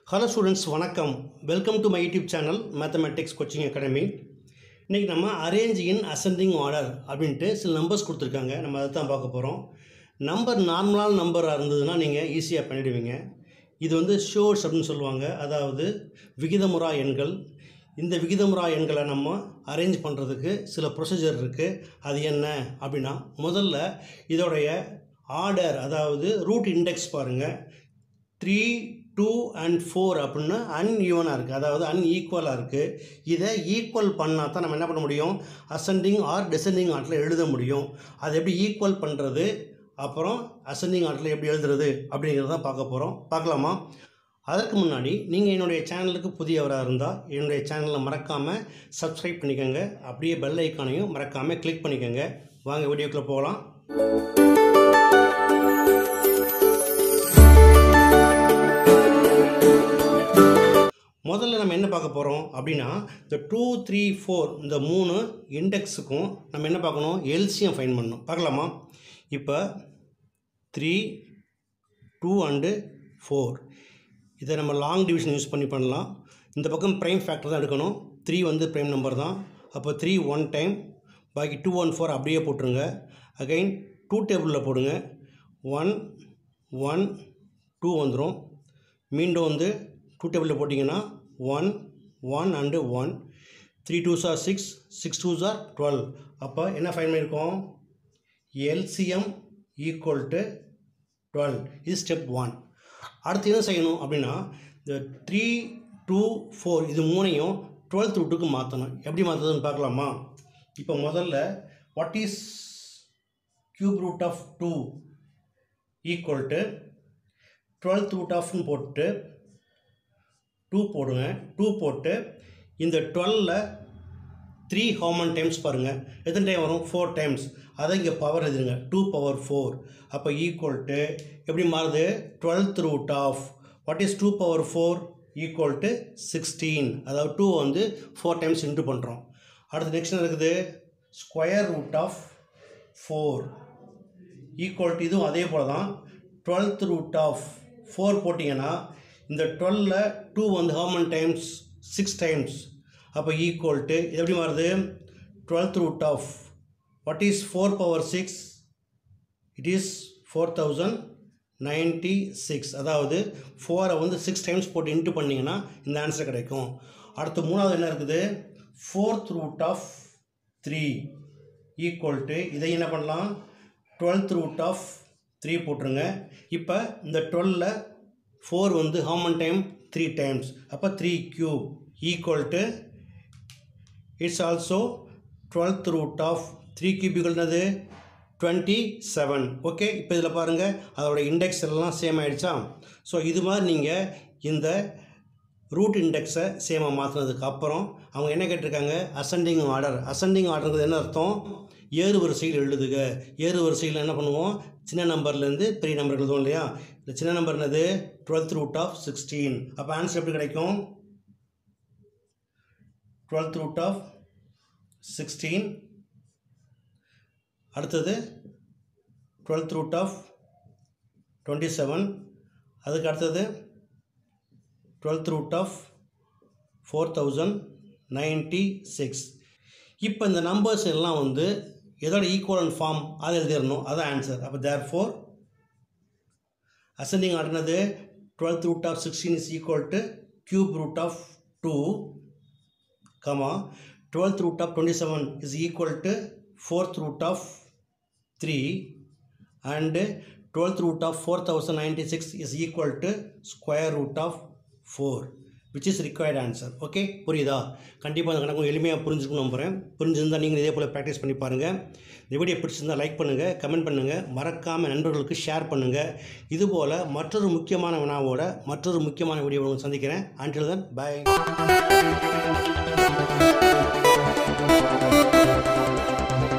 hello students வணக்கம் welcome to my YouTube channel mathematics coaching academy இன்றைக்கி நம்ம arrange இன் ascending order அப்படின்ட்டு சில நம்பர்ஸ் கொடுத்துருக்காங்க நம்ம அதை தான் பார்க்க போகிறோம் நம்பர் நார்மலான நம்பராக இருந்ததுன்னா நீங்கள் ஈஸியாக பண்ணிடுவீங்க இது வந்து ஷோர்ஸ் அப்படின்னு சொல்லுவாங்க அதாவது விகிதமுறா எண்கள் இந்த விகிதமுறா எண்களை நம்ம அரேஞ்ச் பண்ணுறதுக்கு சில ப்ரொசீஜர் இருக்குது அது என்ன அப்படின்னா முதல்ல இதோடைய ஆர்டர் அதாவது ரூட் இண்டெக்ஸ் பாருங்கள் த்ரீ டூ அண்ட் ஃபோர் அப்படின்னு அன்ஈவனாக இருக்குது அதாவது அன்ஈக்குவலாக இருக்குது இதை ஈக்குவல் பண்ணால் தான் நம்ம என்ன பண்ண முடியும் அசெண்டிங் ஆர் டிசெண்டிங் ஆர்டரில் எழுத முடியும் அதை எப்படி ஈக்குவல் பண்ணுறது அப்புறம் அசெண்டிங் ஆர்டரில் எப்படி எழுதுறது அப்படிங்கிறத பார்க்க போகிறோம் பார்க்கலாமா அதற்கு முன்னாடி நீங்கள் என்னுடைய சேனலுக்கு புதியவராக இருந்தால் என்னுடைய சேனலை மறக்காமல் சப்ஸ்கிரைப் பண்ணிக்கோங்க அப்படியே பெல் ஐக்கானையும் மறக்காமல் கிளிக் பண்ணிக்கோங்க வாங்க வீடியோக்குள்ளே போகலாம் முதல்ல நம்ம என்ன பார்க்க போகிறோம் அப்படின்னா இந்த டூ த்ரீ ஃபோர் இந்த மூணு இண்டெக்ஸுக்கும் நம்ம என்ன பார்க்கணும் எல்சியம் ஃபைன் பண்ணணும் பார்க்கலாமா இப்போ த்ரீ டூ அண்டு ஃபோர் இதை நம்ம லாங் டிவிஷன் யூஸ் பண்ணி பண்ணலாம் இந்த பக்கம் ப்ரைம் ஃபேக்டர் தான் எடுக்கணும் த்ரீ வந்து ப்ரைம் நம்பர் தான் அப்போ த்ரீ ஒன் டைம் பாக்கி டூ ஒன் ஃபோர் அப்படியே போட்டுருங்க அகைன் டூ டேபிளில் போடுங்க ஒன் ஒன் டூ வந்துடும் மீண்டும் வந்து டூ டேபிளில் போட்டிங்கன்னா one one and one three two sir six six two sir twelve அப்போ என்ன ஃபைன் பண்ணியிருக்கோம் எல்சிஎம் ஈக்குவல் டு டுவெல் இது ஸ்டெப் ஒன் அடுத்து என்ன செய்யணும் அப்படின்னா இந்த த்ரீ டூ ஃபோர் இது மூணையும் டுவெல்த் ரூட்டுக்கு மாற்றணும் எப்படி மாற்றுறதுன்னு பார்க்கலாமா இப்போ முதல்ல what is cube root of two equal to twelfth root ஆஃப்னு போட்டு டூ போடுங்க டூ போட்டு இந்த டுவெல்லில் த்ரீ ஹாமன் டைம்ஸ் பாருங்கள் எத்தனை டைம் வரும் ஃபோர் டைம்ஸ் அதை இங்கே பவர் எழுதுங்க டூ பவர் ஃபோர் அப்போ ஈக்குவல் டு எப்படி மாறுது twelfth root of what is two power four equal to sixteen அதாவது டூ வந்து ஃபோர் டைம்ஸ் இன்ட்டு பண்ணுறோம் அடுத்து நெக்ஸ்ட் இருக்குது square root of four equal to இதுவும் அதே போல் தான் டுவெல்த் ரூட் ஆஃப் ஃபோர் போட்டிங்கன்னா இந்த டுவெல்லில் டூ வந்து ஹாமன் டைம்ஸ் சிக்ஸ் டைம்ஸ் அப்போ ஈக்குவல் டு இது எப்படி மாறுது twelfth root of what is four power six it is four thousand ninety six அதாவது ஃபோரை வந்து சிக்ஸ் டைம்ஸ் போட்டு இன்ட்டு பண்ணிங்கன்னா இந்த ஆன்சர் கிடைக்கும் அடுத்து மூணாவது என்ன இருக்குது fourth root of three equal to இதை என்ன பண்ணலாம் டுவெல்த் ரூட் ஆஃப் த்ரீ போட்டுருங்க இப்போ இந்த டுவெல்லில் ஃபோர் வந்து ஹாமன் டைம் த்ரீ டைம்ஸ் அப்போ three cube equal to it's also twelfth root of three கியூபிகள்னது டுவெண்ட்டி செவன் ஓகே இப்போ இதில் பாருங்கள் அதோட இண்டெக்ஸ் எல்லாம் சேம் ஆகிடுச்சா ஸோ இது மாதிரி நீங்கள் இந்த ரூட் இண்டெக்ஸை சேமாக மாற்றினதுக்கு அப்புறம் அவங்க என்ன கேட்டிருக்காங்க அசெண்டிங் ஆர்டர் அசெண்டிங் ஆர்டருங்கிறது என்ன அர்த்தம் ஏறு வரிசையில் எழுதுக ஏறு வரிசையில் என்ன பண்ணுவோம் சின்ன நம்பர்லேருந்து பெரிய நம்பர் எழுதுவோம் இல்லையா இந்த சின்ன நம்பர் என்னது டுவெல்த் ரூட் ஆஃப் சிக்ஸ்டீன் அப்போ ஆன்சர் எப்படி கிடைக்கும் டுவெல்த் ரூட் ஆஃப் சிக்ஸ்டீன் அடுத்தது twelfth root of twenty seven அதுக்கு அடுத்தது twelfth root of four thousand ninety six இப்போ இந்த நம்பர்ஸ் எல்லாம் வந்து எதோட ஈக்குவலன் ஃபார்ம் அதை எழுதிடணும் அதான் ஆன்சர் அப்போ தேர் ஃபோர் அசெண்டிங் ஆர்டினது twelfth root of sixteen is equal to cube root of two comma twelfth root of twenty seven is equal to fourth root of three and twelfth root of four thousand ninety six is equal to square root of four which is required answer okay புரியுதா கண்டிப்பாக அந்த கணக்கு எளிமையாக புரிஞ்சுக்கணும் நம்புகிறேன் புரிஞ்சிருந்தால் நீங்கள் இதே போல் practice பண்ணி பாருங்கள் இந்த வீடியோ பிடிச்சிருந்தால் லைக் பண்ணுங்கள் கமெண்ட் பண்ணுங்கள் மறக்காமல் நண்பர்களுக்கு ஷேர் பண்ணுங்கள் இதுபோல் மற்றொரு முக்கியமான வினாவோட மற்றொரு முக்கியமான வீடியோவை சந்திக்கிறேன் அன்டில் தன் பாய்